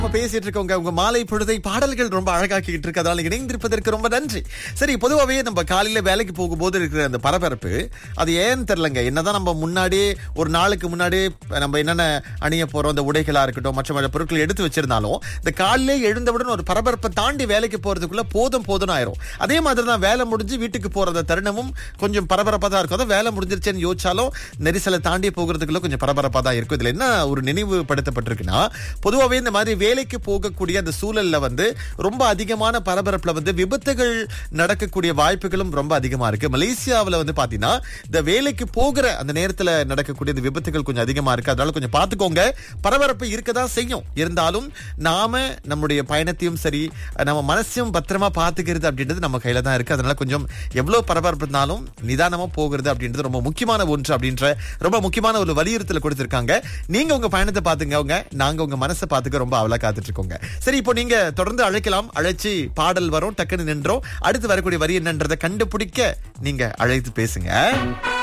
நம்ம பேசிட்டு இருக்கவங்க உங்க மாலை பொழுதை பாடல்கள் ரொம்ப அழகாக்கிட்டு இருக்கு அதனால இணைந்திருப்பதற்கு ரொம்ப நன்றி சரி பொதுவாகவே நம்ம காலையில வேலைக்கு போகும்போது இருக்கிற அந்த பரபரப்பு அது ஏன்னு தெரியலங்க என்னதான் நம்ம முன்னாடியே ஒரு நாளுக்கு முன்னாடி நம்ம என்னென்ன அணிய போறோம் அந்த உடைகளா இருக்கட்டும் மற்ற மற்ற பொருட்கள் எடுத்து வச்சிருந்தாலும் இந்த காலையிலே எழுந்தவுடன் ஒரு பரபரப்பை தாண்டி வேலைக்கு போறதுக்குள்ள போதும் போதும் ஆயிரும் அதே மாதிரி தான் வேலை முடிஞ்சு வீட்டுக்கு போற தருணமும் கொஞ்சம் பரபரப்பா தான் இருக்கும் அதான் வேலை முடிஞ்சிருச்சேன்னு யோசிச்சாலும் நெரிசலை தாண்டி போகிறதுக்குள்ள கொஞ்சம் பரபரப்பா தான் இருக்கும் இதுல என்ன ஒரு நினைவுபடுத்தப்பட்டிருக்குன்னா பொதுவாகவே இந்த மாதிரி வேலைக்கு போகக்கூடிய அந்த சூழல்ல வந்து ரொம்ப அதிகமான பரபரப்புல வந்து விபத்துகள் நடக்கக்கூடிய வாய்ப்புகளும் ரொம்ப அதிகமா இருக்கு மலேசியாவுல வந்து பாத்தீங்கன்னா இந்த வேலைக்கு போகிற அந்த நேரத்துல நடக்கக்கூடிய இந்த விபத்துகள் கொஞ்சம் அதிகமா இருக்கு அதனால கொஞ்சம் பாத்துக்கோங்க பரபரப்பு இருக்கதான் செய்யும் இருந்தாலும் நாம நம்முடைய பயணத்தையும் சரி நம்ம மனசையும் பத்திரமா பாத்துக்கிறது அப்படின்றது நம்ம கையில தான் இருக்கு அதனால கொஞ்சம் எவ்வளவு பரபரப்பு இருந்தாலும் நிதானமா போகிறது அப்படின்றது ரொம்ப முக்கியமான ஒன்று அப்படின்ற ரொம்ப முக்கியமான ஒரு வலியுறுத்தல் கொடுத்திருக்காங்க நீங்க உங்க பயணத்தை பாத்துங்க நாங்க உங்க மனசை பாத்துக்க ரொம்ப அவலா காத்துட்டு இருக்கோங்க சரி இப்போ நீங்க தொடர்ந்து அழைக்கலாம் அழைச்சி பாடல் வரும் டக்குன்னு நின்றோம் அடுத்து வரக்கூடிய வரி என்னன்றதை கண்டுபிடிக்க நீங்க அழைத்து பேசுங்க